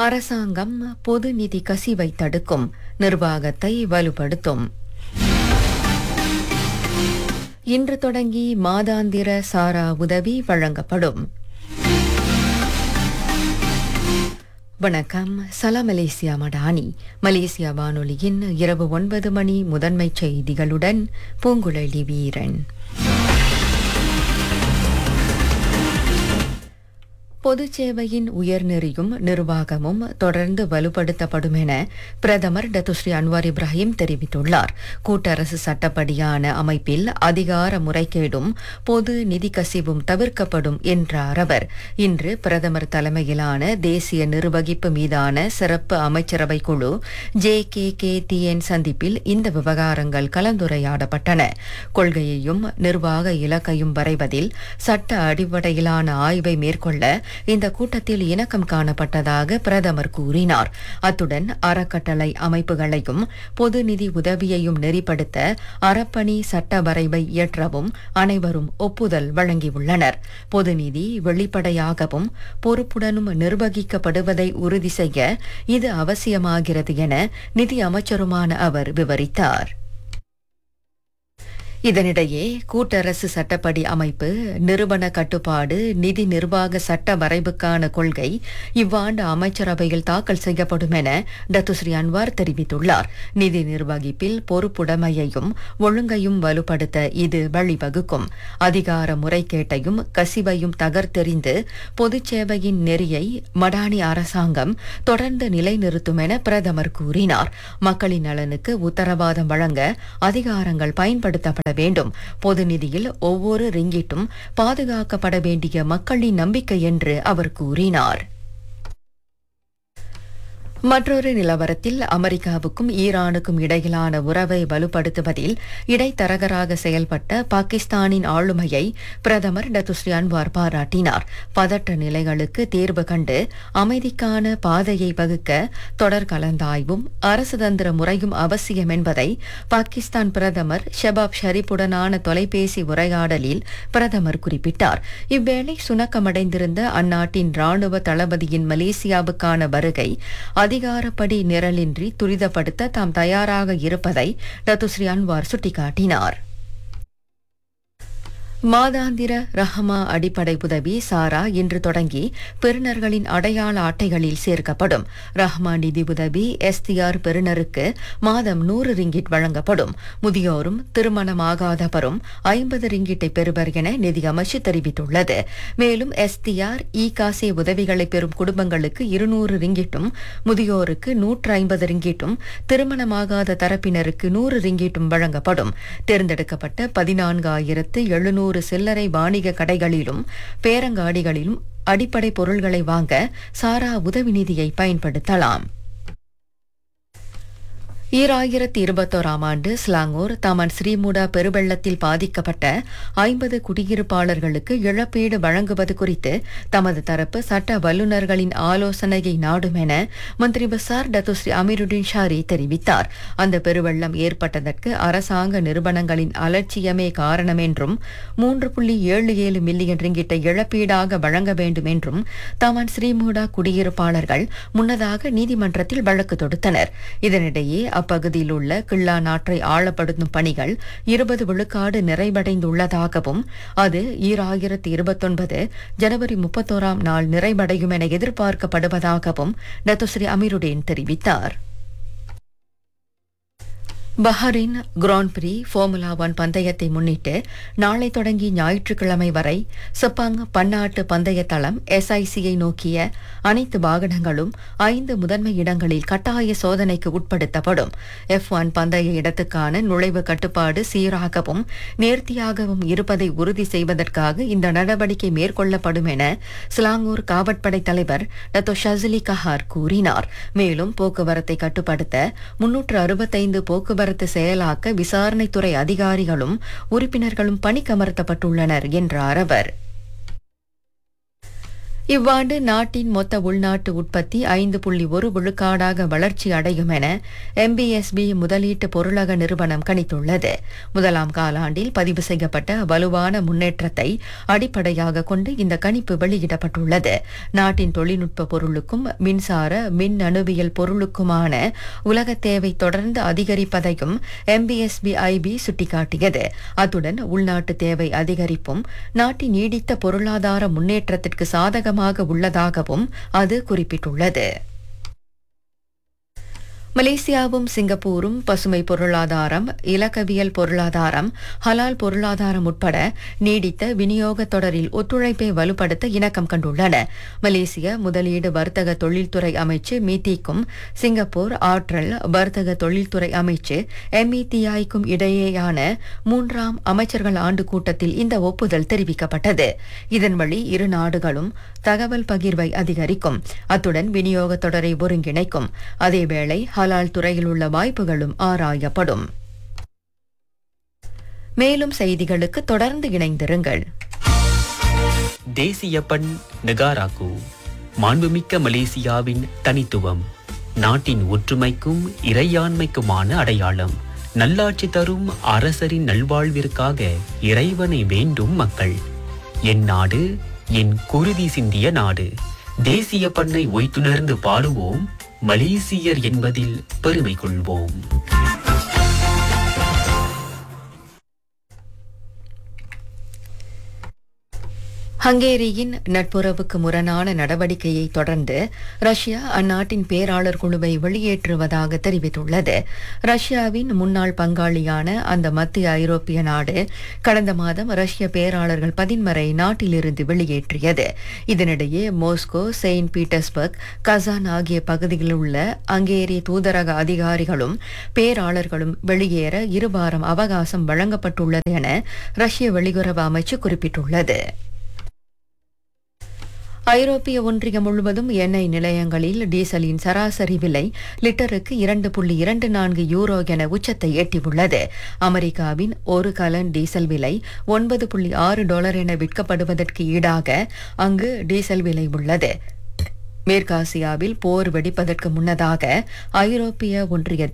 அரசாங்கம் பொது நிதி கசிவை தடுக்கும் நிர்வாகத்தை வலுப்படுத்தும் இன்று தொடங்கி மாதாந்திர சாரா உதவி வழங்கப்படும் வணக்கம் சலாம் மலேசியா மடானி மலேசியா வானொலியின் இரவு ஒன்பது மணி முதன்மைச் செய்திகளுடன் பூங்குழலி வீரன் பொதுச் சேவையின் உயர்நெறியும் நிர்வாகமும் தொடர்ந்து வலுப்படுத்தப்படும் என பிரதமர் டத்துஸ்ரீ அன்வார் இப்ராஹிம் தெரிவித்துள்ளார் கூட்டரசு சட்டப்படியான அமைப்பில் அதிகார முறைகேடும் பொது நிதி கசிவும் தவிர்க்கப்படும் என்றார் அவர் இன்று பிரதமர் தலைமையிலான தேசிய நிர்வகிப்பு மீதான சிறப்பு அமைச்சரவை குழு ஜே கே கே டிஎன் சந்திப்பில் இந்த விவகாரங்கள் கலந்துரையாடப்பட்டன கொள்கையையும் நிர்வாக இலக்கையும் வரைவதில் சட்ட அடிப்படையிலான ஆய்வை மேற்கொள்ள இந்த கூட்டத்தில் இணக்கம் காணப்பட்டதாக பிரதமர் கூறினார் அத்துடன் அறக்கட்டளை அமைப்புகளையும் பொது நிதி உதவியையும் நெறிப்படுத்த அறப்பணி சட்ட வரைவை இயற்றவும் அனைவரும் ஒப்புதல் வழங்கியுள்ளனர் பொது நிதி வெளிப்படையாகவும் பொறுப்புடனும் நிர்வகிக்கப்படுவதை உறுதி செய்ய இது அவசியமாகிறது என நிதி அமைச்சருமான அவர் விவரித்தார் இதனிடையே கூட்டரசு சட்டப்படி அமைப்பு நிறுவன கட்டுப்பாடு நிதி நிர்வாக சட்ட வரைவுக்கான கொள்கை இவ்வாண்டு அமைச்சரவையில் தாக்கல் செய்யப்படும் என டத்துஸ்ரீ அன்வார் தெரிவித்துள்ளார் நிதி நிர்வகிப்பில் பொறுப்புடைமையையும் ஒழுங்கையும் வலுப்படுத்த இது வழிவகுக்கும் அதிகார முறைகேட்டையும் கசிவையும் தகர்த்தெறிந்து பொதுச் சேவையின் நெறியை மடானி அரசாங்கம் தொடர்ந்து நிலைநிறுத்தும் என பிரதமர் கூறினார் மக்களின் நலனுக்கு உத்தரவாதம் வழங்க அதிகாரங்கள் பயன்படுத்தப்பட வேண்டும் பொது நிதியில் ஒவ்வொரு ரிங்கிட்டும் பாதுகாக்கப்பட வேண்டிய மக்களின் நம்பிக்கை என்று அவர் கூறினார் மற்றொரு நிலவரத்தில் அமெரிக்காவுக்கும் ஈரானுக்கும் இடையிலான உறவை வலுப்படுத்துவதில் இடைத்தரகராக செயல்பட்ட பாகிஸ்தானின் ஆளுமையை பிரதமர் டத்துஸ்ரீ அன்வார் பாராட்டினார் பதற்ற நிலைகளுக்கு தீர்வு கண்டு அமைதிக்கான பாதையை வகுக்க தொடர் கலந்தாய்வும் அரசுதந்திர முறையும் அவசியம் என்பதை பாகிஸ்தான் பிரதமர் ஷபாப் ஷரீப்புடனான தொலைபேசி உரையாடலில் பிரதமர் குறிப்பிட்டார் இவ்வேளை சுணக்கமடைந்திருந்த அந்நாட்டின் ராணுவ தளபதியின் மலேசியாவுக்கான வருகை அதிகாரப்படி நிரலின்றி துரிதப்படுத்த தாம் தயாராக இருப்பதை டத்துஸ்ரீ அன்வார் சுட்டிக்காட்டினார் மாதாந்திர ரஹமா அடிப்படை உதவி சாரா இன்று தொடங்கி பெறுநர்களின் அடையாள அட்டைகளில் சேர்க்கப்படும் ரஹ்மா நிதி உதவி எஸ்டிஆர் பெறுநருக்கு மாதம் நூறு ரிங்கிட் வழங்கப்படும் முதியோரும் திருமணமாகாதவரும் ஐம்பது ரிங்கிட்டை பெறுவர் என நிதி அமைச்சு தெரிவித்துள்ளது மேலும் எஸ்டிஆர் இ காசே உதவிகளை பெறும் குடும்பங்களுக்கு இருநூறு ரிங்கிட்டும் முதியோருக்கு நூற்று ஐம்பது ரிங்கிட்டும் திருமணமாகாத தரப்பினருக்கு நூறு ரிங்கிட்டும் வழங்கப்படும் தேர்ந்தெடுக்கப்பட்ட பதினான்காயிரத்து எழுநூறு நூறு சில்லறை வாணிக கடைகளிலும் பேரங்காடிகளிலும் அடிப்படை பொருள்களை வாங்க சாரா உதவி நிதியை பயன்படுத்தலாம் ஈராயிரத்தி இருபத்தோராம் ஆண்டு ஸ்லாங்கூர் தமன் ஸ்ரீமுடா பெருவெள்ளத்தில் பாதிக்கப்பட்ட ஐம்பது குடியிருப்பாளர்களுக்கு இழப்பீடு வழங்குவது குறித்து தமது தரப்பு சட்ட வல்லுநர்களின் ஆலோசனையை நாடும் என மந்திரி பசார் டத்துஸ்ரீ அமீருddin ஷாரி தெரிவித்தார் அந்த பெருவெள்ளம் ஏற்பட்டதற்கு அரசாங்க நிறுவனங்களின் அலட்சியமே காரணம் என்றும் மூன்று புள்ளி ஏழு ஏழு மில்லியன் ரிங்கிட்டை இழப்பீடாக வழங்க வேண்டும் என்றும் தமன் ஸ்ரீமுடா குடியிருப்பாளர்கள் முன்னதாக நீதிமன்றத்தில் வழக்கு தொடுத்தனர் இதனிடையே அப்பகுதியில் உள்ள கிள்ளா நாற்றை ஆழப்படுத்தும் பணிகள் இருபது விழுக்காடு நிறைவடைந்துள்ளதாகவும் அது ஈராயிரத்தி இருபத்தொன்பது ஜனவரி முப்பத்தோராம் நாள் நிறைவடையும் என எதிர்பார்க்கப்படுவதாகவும் டத்துஸ்ரீ அமீருடேன் தெரிவித்தார் Bahrain grand prix formula one பந்தயத்தை முன்னிட்டு நாளை தொடங்கி ஞாயிற்றுக்கிழமை வரை செப்பாங் பன்னாட்டு பந்தய தளம் எஸ்ஐசியை நோக்கிய அனைத்து வாகனங்களும் ஐந்து முதன்மை இடங்களில் கட்டாய சோதனைக்கு உட்படுத்தப்படும் எஃப் ஒன் பந்தய இடத்துக்கான நுழைவு கட்டுப்பாடு சீராகவும் நேர்த்தியாகவும் இருப்பதை உறுதி செய்வதற்காக இந்த நடவடிக்கை மேற்கொள்ளப்படும் என சிலாங்கூர் காவற்படை தலைவர் டத்தோ ஷசிலி கஹார் கூறினார் மேலும் போக்குவரத்தை கட்டுப்படுத்த முன்னூற்று அறுபத்தைந்து போக்குவரத்து செயலாக்க விசாரணைத்துறை அதிகாரிகளும் உறுப்பினர்களும் பணிக்கமர்த்தப்பட்டுள்ளனர் என்றார் அவர் இவ்வாண்டு நாட்டின் மொத்த உள்நாட்டு உற்பத்தி ஐந்து புள்ளி ஒரு விழுக்காடாக வளர்ச்சி அடையும் என எம்பிஎஸ்பி முதலீட்டு பொருளக நிறுவனம் கணித்துள்ளது முதலாம் காலாண்டில் பதிவு செய்யப்பட்ட வலுவான முன்னேற்றத்தை அடிப்படையாக கொண்டு இந்த கணிப்பு வெளியிடப்பட்டுள்ளது நாட்டின் தொழில்நுட்ப பொருளுக்கும் மின்சார மின் அணுவியல் பொருளுக்குமான உலக தேவை தொடர்ந்து அதிகரிப்பதையும் எம்பிஎஸ்பி ஐபி சுட்டிக்காட்டியது அத்துடன் உள்நாட்டு தேவை அதிகரிப்பும் நாட்டின் நீடித்த பொருளாதார முன்னேற்றத்திற்கு சாதகமாக உள்ளதாகவும் அது குறிப்பிட்டுள்ளது மலேசியாவும் சிங்கப்பூரும் பசுமை பொருளாதாரம் இலக்கவியல் பொருளாதாரம் ஹலால் பொருளாதாரம் உட்பட நீடித்த விநியோக தொடரில் ஒத்துழைப்பை வலுப்படுத்த இணக்கம் கண்டுள்ளன மலேசிய முதலீடு வர்த்தக தொழில்துறை அமைச்சு மீதிக்கும் சிங்கப்பூர் ஆற்றல் வர்த்தக தொழில்துறை அமைச்சு எம்இடிஐக்கும் இடையேயான மூன்றாம் அமைச்சர்கள் ஆண்டு கூட்டத்தில் இந்த ஒப்புதல் தெரிவிக்கப்பட்டது இதன் வழி இரு நாடுகளும் தகவல் பகிர்வை அதிகரிக்கும் அத்துடன் விநியோக தொடரை ஒருங்கிணைக்கும் அதேவேளை ஹலால் துறையில் உள்ள வாய்ப்புகளும் ஆராயப்படும் மேலும் செய்திகளுக்கு தொடர்ந்து இணைந்திருங்கள் தேசிய பண் நெகாராக்கு மாண்புமிக்க மலேசியாவின் தனித்துவம் நாட்டின் ஒற்றுமைக்கும் இறையாண்மைக்குமான அடையாளம் நல்லாட்சி தரும் அரசரின் நல்வாழ்விற்காக இறைவனை வேண்டும் மக்கள் என் நாடு என் குருதி சிந்திய நாடு தேசிய பண்ணை ஒய்த்துணர்ந்து பாடுவோம் மலேசியர் என்பதில் பெருமை கொள்வோம் ஹங்கேரியின் நட்புறவுக்கு முரணான நடவடிக்கையை தொடர்ந்து ரஷ்யா அந்நாட்டின் பேராளர் குழுவை வெளியேற்றுவதாக தெரிவித்துள்ளது ரஷ்யாவின் முன்னாள் பங்காளியான அந்த மத்திய ஐரோப்பிய நாடு கடந்த மாதம் ரஷ்ய பேராளர்கள் பதின்மரை நாட்டிலிருந்து வெளியேற்றியது இதனிடையே மோஸ்கோ செயின்ட் பீட்டர்ஸ்பர்க் கசான் ஆகிய பகுதிகளில் உள்ள ஹங்கேரிய தூதரக அதிகாரிகளும் பேராளர்களும் வெளியேற இருவாரம் அவகாசம் வழங்கப்பட்டுள்ளது என ரஷ்ய வெளியுறவு அமைச்சு குறிப்பிட்டுள்ளது ஐரோப்பிய ஒன்றியம் முழுவதும் எண்ணெய் நிலையங்களில் டீசலின் சராசரி விலை லிட்டருக்கு இரண்டு புள்ளி இரண்டு நான்கு யூரோ என உச்சத்தை எட்டியுள்ளது அமெரிக்காவின் ஒரு கலன் டீசல் விலை ஒன்பது புள்ளி ஆறு டாலர் என விற்கப்படுவதற்கு ஈடாக அங்கு டீசல் விலை உள்ளது மேற்காசியாவில் போர் வெடிப்பதற்கு முன்னதாக ஐரோப்பிய ஒன்றிய